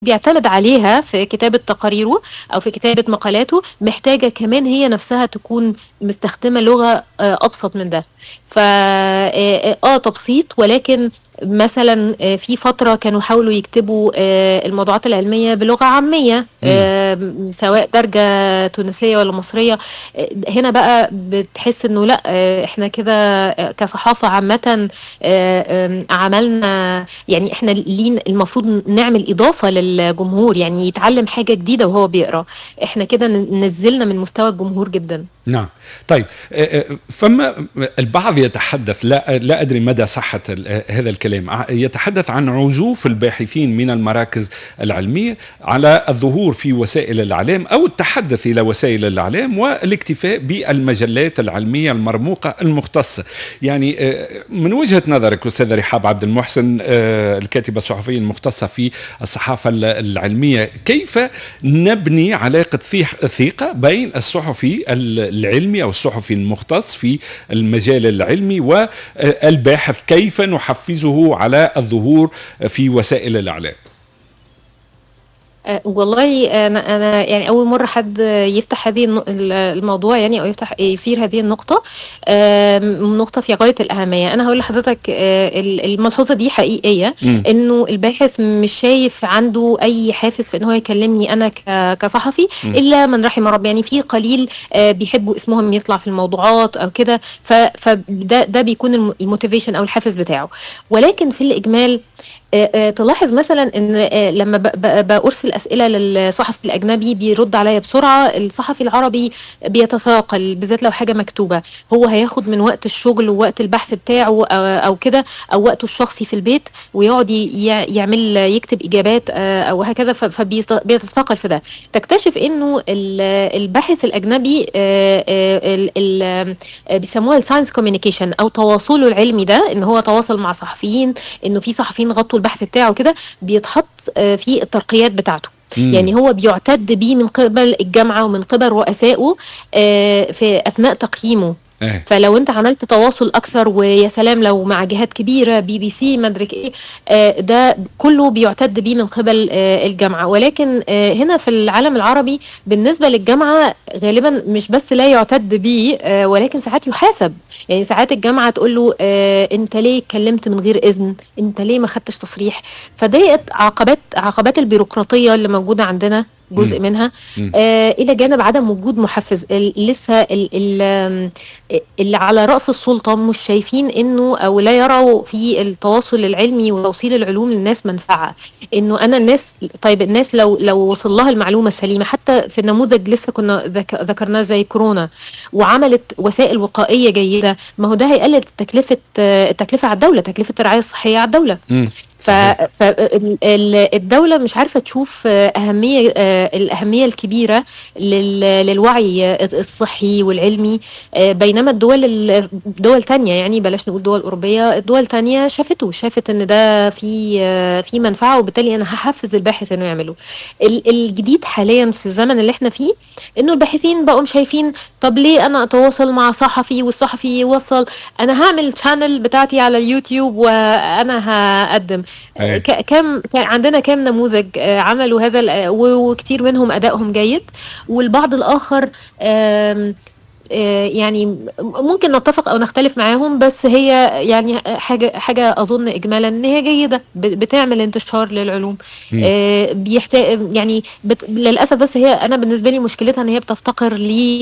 بيعتمد عليها في كتابة تقاريره أو في كتابة مقالاته محتاجة كمان هي نفسها تكون مستخدمة لغة آه، أبسط من ده ف آه آه، تبسيط ولكن مثلا آه، في فترة كانوا حاولوا يكتبوا آه، الموضوعات العلمية بلغة عامية آه، سواء درجة تونسية ولا مصرية آه، هنا بقى بتحس انه لا آه، احنا كده آه، كصحافة عامة آه، آم، عملنا يعني احنا لين المفروض نعمل إضافة للجمهور يعني يتعلم حاجة جديدة وهو بيقرأ احنا كده نزلنا من مستوى الجمهور جدا نعم طيب آه، آه، فما البعض يتحدث لا لا ادري مدى صحه ال- آه، هذا الكلام ع- يتحدث عن عزوف الباحثين من المراكز العلميه على الظهور في وسائل الاعلام او التحدث الى وسائل الاعلام والاكتفاء بالمجلات العلميه المرموقه المختصه يعني آه، من وجهه نظرك استاذ رحاب عبد المحسن آه، الكاتبه الصحفيه المختصه في الصحافه ال- العلميه كيف نبني علاقه ثيح- ثقه بين الصحفي ال- العلمي او الصحفي المختص في المجال العلمي والباحث كيف نحفزه على الظهور في وسائل الاعلام أه والله انا انا يعني اول مره حد يفتح هذه الن- ال- الموضوع يعني او يفتح يثير هذه النقطه آم، نقطه في غايه الاهميه انا هقول لحضرتك آه، ال- الملحوظه دي حقيقيه مم. انه الباحث مش شايف عنده اي حافز في ان هو يكلمني انا ك- كصحفي مم. الا من رحم ربي يعني في قليل آه، بيحبوا اسمهم يطلع في الموضوعات او كده ف- فده ده بيكون الم- الموتيفيشن او الحافز بتاعه ولكن في الاجمال آه، آه، تلاحظ مثلا ان آه، لما ب- ب- برسل اسئله للصحفي الاجنبي بيرد عليا بسرعه الصحفي العربي بيتثاقل بالذات لو حاجه مكتوبه هو هياخد من وقت الشغل ووقت البحث بتاعه او, أو كده او وقته الشخصي في البيت ويقعد ي- يعمل يكتب اجابات آه، او هكذا فبيتثاقل في ده تكتشف انه ال- الباحث الاجنبي آه، آه، ال- ال- آه، بيسموها الساينس كوميونيكيشن او تواصله العلمي ده ان هو تواصل مع صحفيين انه في صحفيين غطوا البحث بتاعه كده بيتحط آه، في الترقيات بتاعته مم. يعني هو بيعتد بيه من قبل الجامعه ومن قبل رؤسائه آه، في اثناء تقييمه إيه. فلو انت عملت تواصل اكثر ويا سلام لو مع جهات كبيره بي بي سي مدرك ايه آه، ده كله بيعتد بيه من قبل آه، الجامعه ولكن آه، هنا في العالم العربي بالنسبه للجامعه غالبا مش بس لا يعتد بيه آه، ولكن ساعات يحاسب يعني ساعات الجامعه تقول له آه، انت ليه اتكلمت من غير اذن انت ليه ما خدتش تصريح فديت عقبات عقبات البيروقراطيه اللي موجوده عندنا جزء مم. منها مم. آه الى جانب عدم وجود محفز ال- لسه ال- ال- آم، اللي على راس السلطه مش شايفين انه او لا يروا في التواصل العلمي وتوصيل العلوم للناس منفعه انه انا الناس طيب الناس لو لو وصل لها المعلومه السليمه حتى في نموذج لسه كنا ذك- ذكرناه زي كورونا وعملت وسائل وقائيه جيده ما هو ده هيقلل تكلفه آه، التكلفه على الدوله تكلفه الرعايه الصحيه على الدوله مم. صحيح. فالدولة مش عارفة تشوف آه، أهمية آه، الأهمية الكبيرة لل- للوعي آه، الصحي والعلمي آه، بينما الدول ال- دول تانية يعني بلاش نقول دول أوروبية الدول تانية شافته شافت إن ده في آه، في منفعة وبالتالي أنا هحفز الباحث إنه يعمله ال- الجديد حاليا في الزمن اللي احنا فيه إنه الباحثين بقوا شايفين طب ليه أنا أتواصل مع صحفي والصحفي يوصل أنا هعمل شانل بتاعتي على اليوتيوب وأنا هقدم أي. ك- كم كان عندنا كام نموذج آه، عملوا هذا ال- و- وكتير منهم ادائهم جيد والبعض الاخر آم، آه، يعني ممكن نتفق او نختلف معاهم بس هي يعني حاجه حاجه اظن اجمالا ان هي جيده ب- بتعمل انتشار للعلوم مم. بيحتاج يعني بت... للاسف بس هي انا بالنسبه لي مشكلتها ان هي بتفتقر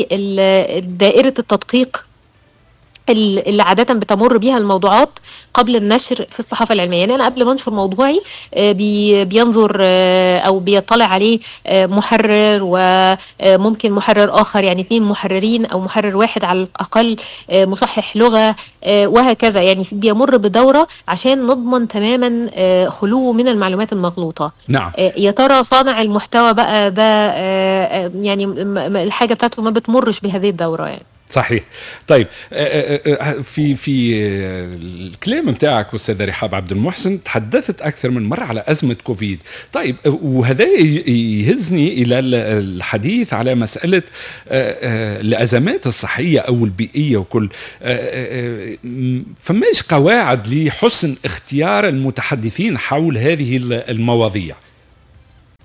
لدائره التدقيق ال- اللي عادة بتمر بيها الموضوعات قبل النشر في الصحافة العلمية يعني أنا قبل ما أنشر موضوعي آه، بي- بينظر آه، أو بيطلع عليه آه، محرر وممكن محرر آخر يعني اثنين محررين أو محرر واحد على الأقل آه، مصحح لغة آه، وهكذا يعني في- بيمر بدورة عشان نضمن تماما آه، خلوه من المعلومات المغلوطة نعم آه، يا ترى صانع المحتوى بقى ده آه، آه، يعني م- م- الحاجة بتاعته ما بتمرش بهذه الدورة يعني صحيح طيب آه، آه، آه، في في آه، الكلام بتاعك استاذ رحاب عبد المحسن تحدثت اكثر من مره على ازمه كوفيد طيب آه، وهذا ي- يهزني الى ال- الحديث على مساله آه، آه، الازمات الصحيه او البيئيه وكل آه، آه، آه، م- فماش قواعد لحسن اختيار المتحدثين حول هذه المواضيع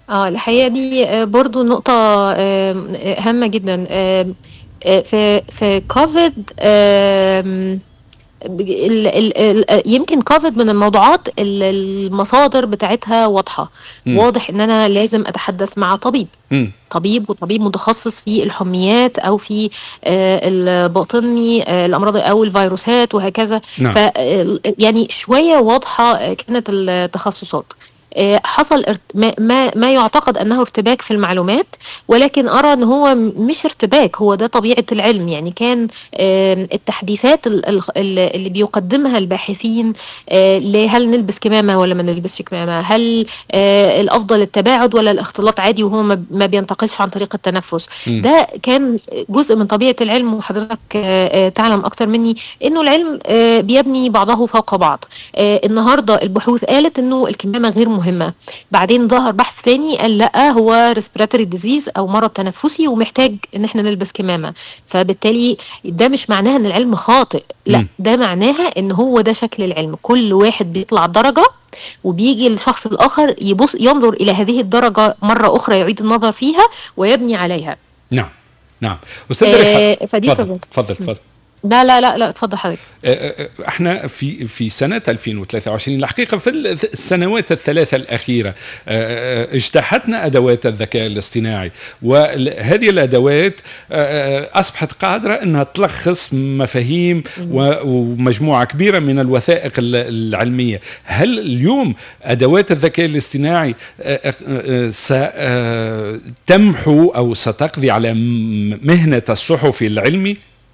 اه الحقيقة دي آه، برضو نقطة آم، آه، هامة جدا آم، آه، في في كوفيد آم، ال- ال- ال- يمكن كوفيد من الموضوعات ال- المصادر بتاعتها واضحة مم. واضح ان انا لازم اتحدث مع طبيب مم. طبيب وطبيب متخصص في الحميات او في آه، الباطني آه، الامراض او الفيروسات وهكذا نعم ف يعني شويه واضحه آه، كانت التخصصات آه، حصل ارت- ما, ما ما يعتقد انه ارتباك في المعلومات ولكن ارى ان هو م- مش ارتباك هو ده طبيعه العلم يعني كان آه، التحديثات ال- ال- ال- اللي بيقدمها الباحثين آه، لهل نلبس كمامه ولا ما نلبسش كمامه هل آه، الافضل التباعد ولا الاختلاط عادي وهو ما ما بينتقلش عن طريق التنفس مم. ده كان جزء من طبيعه العلم وحضرتك آه، آه، تعلم اكتر مني انه العلم آه، بيبني بعضه فوق بعض آه، النهارده البحوث قالت انه الكمامه غير مهمه بعدين ظهر بحث تاني قال لا هو ريسبيراتوري ديزيز او مرض تنفسي ومحتاج ان احنا نلبس كمامه فبالتالي ده مش معناها ان العلم خاطئ لا مم. ده معناها ان هو ده شكل العلم كل واحد بيطلع درجه وبيجي الشخص الاخر يبص ينظر الى هذه الدرجه مره اخرى يعيد النظر فيها ويبني عليها نعم نعم استاذ رحاب آه، فدي تفضل طبعا تفضل تفضل لا لا لا لا اتفضل حضرتك احنا في في سنه 2023 الحقيقه في السنوات الثلاثه الاخيره اه، اجتاحتنا ادوات الذكاء الاصطناعي وهذه الادوات اه، اصبحت قادره انها تلخص مفاهيم و- ومجموعه كبيره من الوثائق ال- العلميه هل اليوم ادوات الذكاء الاصطناعي اه، اه، ستمحو او ستقضي على م- مهنه الصحفي العلمي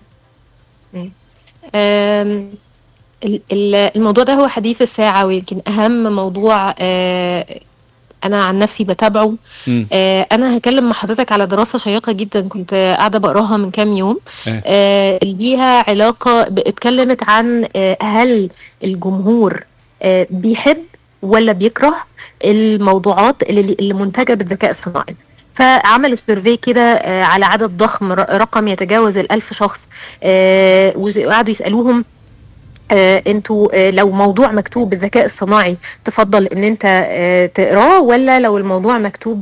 آم، ال- ال- الموضوع ده هو حديث الساعة ويمكن أهم موضوع آه، أنا عن نفسي بتابعه مم. آه، أنا هكلم مع حضرتك على دراسة شيقة جدا كنت قاعدة بقراها من كام يوم آه. آه، ليها علاقة ب- اتكلمت عن آه، هل الجمهور آه، بيحب ولا بيكره الموضوعات اللي اللي منتجة بالذكاء الصناعي فعملوا سيرفي كده آه، على عدد ضخم ر- رقم يتجاوز الألف شخص آه، وز- وقعدوا يسألوهم آه، انتوا آه، لو موضوع مكتوب بالذكاء الصناعي تفضل ان انت آه، تقراه ولا لو الموضوع مكتوب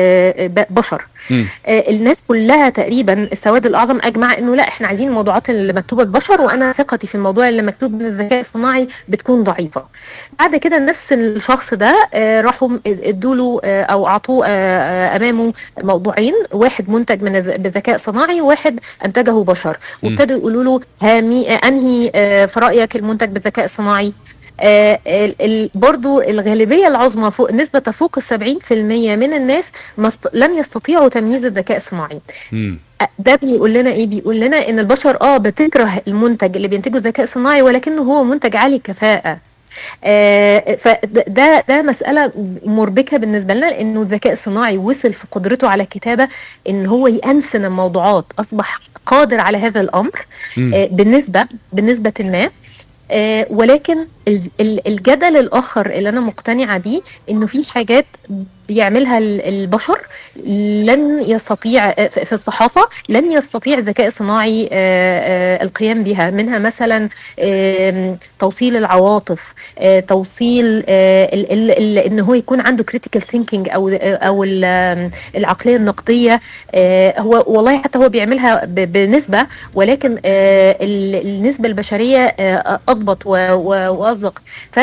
ببشر مم. آه، الناس كلها تقريبا السواد الاعظم اجمع انه لا احنا عايزين الموضوعات اللي مكتوبه ببشر وانا ثقتي في الموضوع اللي مكتوب بالذكاء الصناعي بتكون ضعيفه بعد كده نفس الشخص ده آه، راحوا ادوا له او اعطوه آه، آه، امامه موضوعين واحد منتج من الذ- بالذكاء الصناعي وواحد انتجه بشر مم. وابتدوا يقولوا له هامي آه، انهي آه، في رايك المنتج بالذكاء الصناعي آه، ال- ال- برضو الغالبية العظمى فوق نسبة تفوق السبعين في المية من الناس ما است- لم يستطيعوا تمييز الذكاء الصناعي مم. ده بيقول لنا ايه بيقول لنا ان البشر اه بتكره المنتج اللي بينتجه الذكاء الصناعي ولكنه هو منتج عالي الكفاءة آه فده ده مسألة مربكة بالنسبة لنا لأنه الذكاء الصناعي وصل في قدرته على الكتابة إن هو يأنسن الموضوعات أصبح قادر على هذا الأمر مم. آه بالنسبة بالنسبة ما آه، ولكن ال- ال- الجدل الآخر اللي أنا مقتنعة بيه إنه في حاجات بيعملها ال- البشر لن يستطيع آه، في في الصحافة لن يستطيع الذكاء الصناعي آه، آه، القيام بها منها مثلا آم، توصيل العواطف آه، توصيل آه، ال- ال- ال- ان هو يكون عنده critical thinking او او ال- آم، العقليه النقديه آه، هو والله حتى هو بيعملها ب- بنسبه ولكن آه، ال- النسبه البشريه آه، اضبط و- و- واصدق ف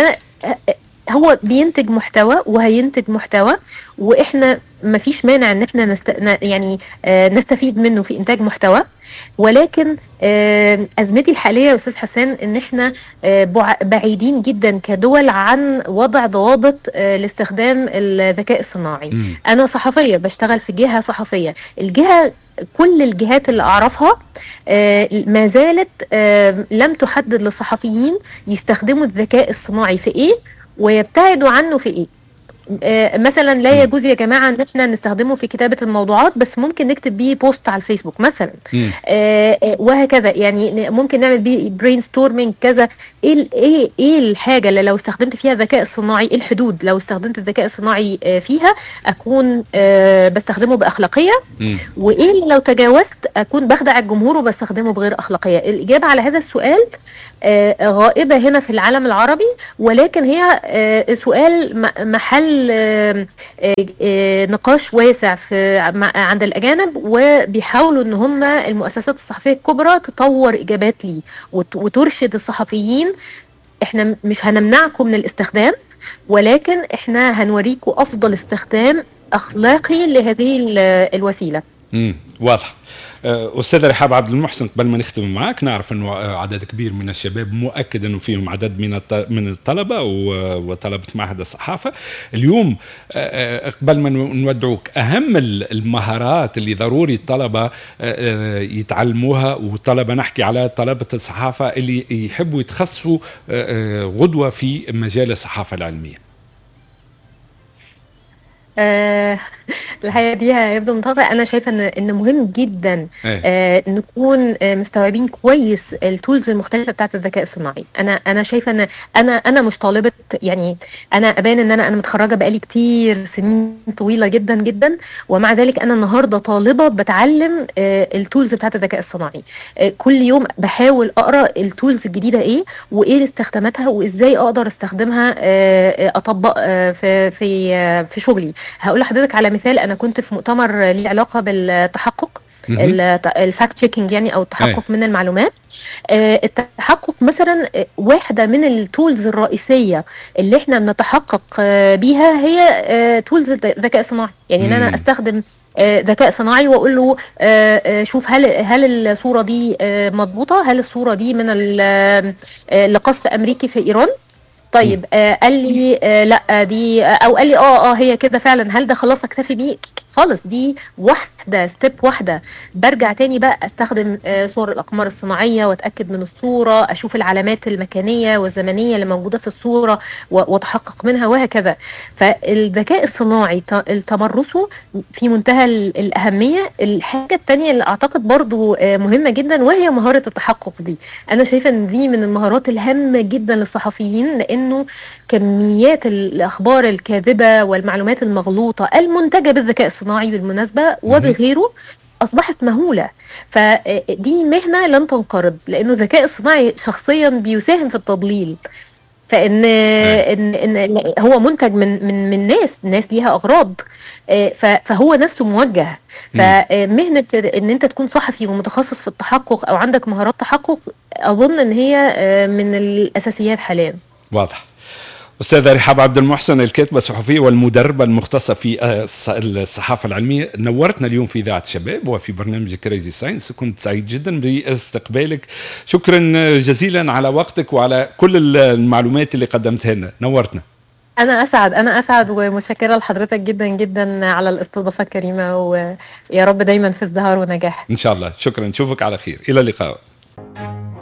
هو بينتج محتوى وهينتج محتوى واحنا ما فيش مانع ان احنا نست... ن- يعني آه، نستفيد منه في انتاج محتوى ولكن آه، ازمتي الحاليه يا استاذ حسان ان احنا آه، بع- بعيدين جدا كدول عن وضع ضوابط آه، لاستخدام الذكاء الصناعي مم. انا صحفيه بشتغل في جهه صحفيه الجهه كل الجهات اللي اعرفها آه، ما زالت آه، لم تحدد للصحفيين يستخدموا الذكاء الصناعي في ايه ويبتعدوا عنه في ايه آه، مثلا لا مم. يجوز يا جماعه ان احنا نستخدمه في كتابه الموضوعات بس ممكن نكتب بيه بوست على الفيسبوك مثلا مم. آه، آه، وهكذا يعني ن- ممكن نعمل بيه برين ستورمينج كذا ايه ال- ايه ايه الحاجه اللي لو استخدمت فيها الذكاء الصناعي ايه الحدود لو استخدمت الذكاء الصناعي آه، فيها اكون آه، بستخدمه باخلاقيه مم. وايه اللي لو تجاوزت اكون بخدع الجمهور وبستخدمه بغير اخلاقيه الاجابه على هذا السؤال آه، غائبه هنا في العالم العربي ولكن هي آه، سؤال م- محل محل آه، آه، آه، نقاش واسع في مع- عند الاجانب وبيحاولوا ان هم المؤسسات الصحفيه الكبرى تطور اجابات ليه وت- وترشد الصحفيين احنا مش هنمنعكم من الاستخدام ولكن احنا هنوريكم افضل استخدام اخلاقي لهذه ال- الوسيله امم واضح آه، استاذ رحاب عبد المحسن قبل ما نختم معك نعرف انه آه، عدد كبير من الشباب مؤكد انه فيهم عدد من الط- من الطلبه و- وطلبه معهد الصحافه اليوم آه، آه، قبل ما نو- نودعوك اهم ال- المهارات اللي ضروري الطلبه آه، آه، يتعلموها والطلبه نحكي على طلبه الصحافه اللي يحبوا يتخصصوا آه، آه، غدوه في مجال الصحافه العلميه آه الحقيقه دي هيبدو منطقه انا شايفه ان ان مهم جدا إيه. آه نكون آه مستوعبين كويس التولز المختلفه بتاعت الذكاء الصناعي انا انا شايفه ان انا انا مش طالبه يعني انا ابان ان انا انا متخرجه بقالي كتير سنين طويله جدا جدا ومع ذلك انا النهارده طالبه بتعلم آه التولز بتاعت الذكاء الصناعي آه كل يوم بحاول اقرا التولز الجديده ايه وايه استخداماتها وازاي اقدر استخدمها آه آه، اطبق آه في في آه في شغلي هقول لحضرتك على مثال انا كنت في مؤتمر ليه علاقه بالتحقق مهم. الفاكت تشيكينج يعني او التحقق من المعلومات آه، التحقق مثلا آه، واحده من التولز الرئيسيه اللي احنا بنتحقق آه، بيها هي تولز الذكاء الصناعي يعني ان مم. انا استخدم آه، ذكاء صناعي واقول له آه، آه، شوف هل هل الصوره دي آه، مضبوطه هل الصوره دي من ال- آه، لقصف امريكي في ايران طيب آه قال لي آه لا دي او قال لي اه اه هي كده فعلا هل ده خلاص اكتفي بيه خالص دي واحده ستيب واحده برجع تاني بقى استخدم آه صور الاقمار الصناعيه واتاكد من الصوره اشوف العلامات المكانيه والزمنيه اللي موجوده في الصوره و- واتحقق منها وهكذا فالذكاء الصناعي ت- تمرسه في منتهى ال- الاهميه الحاجه التانية اللي اعتقد برضو آه مهمه جدا وهي مهاره التحقق دي انا شايفه ان دي من المهارات الهامه جدا للصحفيين لانه كميات الاخبار الكاذبه والمعلومات المغلوطه المنتجه بالذكاء الصناعي بالمناسبه وبغيره اصبحت مهوله فدي مهنه لن تنقرض لانه الذكاء الصناعي شخصيا بيساهم في التضليل فان ان ان هو منتج من من من ناس ناس ليها اغراض آه، ف- فهو نفسه موجه فمهنه ان انت تكون صحفي ومتخصص في التحقق او عندك مهارات تحقق اظن ان هي آه، من الاساسيات حاليا واضح استاذه رحاب عبد المحسن الكاتبه الصحفيه والمدربه المختصه في آه، الص- الصحافه العلميه نورتنا اليوم في اذاعه الشباب وفي برنامج كريزي ساينس كنت سعيد جدا باستقبالك شكرا جزيلا على وقتك وعلى كل المعلومات اللي قدمتها لنا نورتنا انا اسعد انا اسعد ومتشكره لحضرتك جدا جدا على الاستضافه الكريمه ويا رب دايما في ازدهار ونجاح ان شاء الله شكرا نشوفك على خير الى اللقاء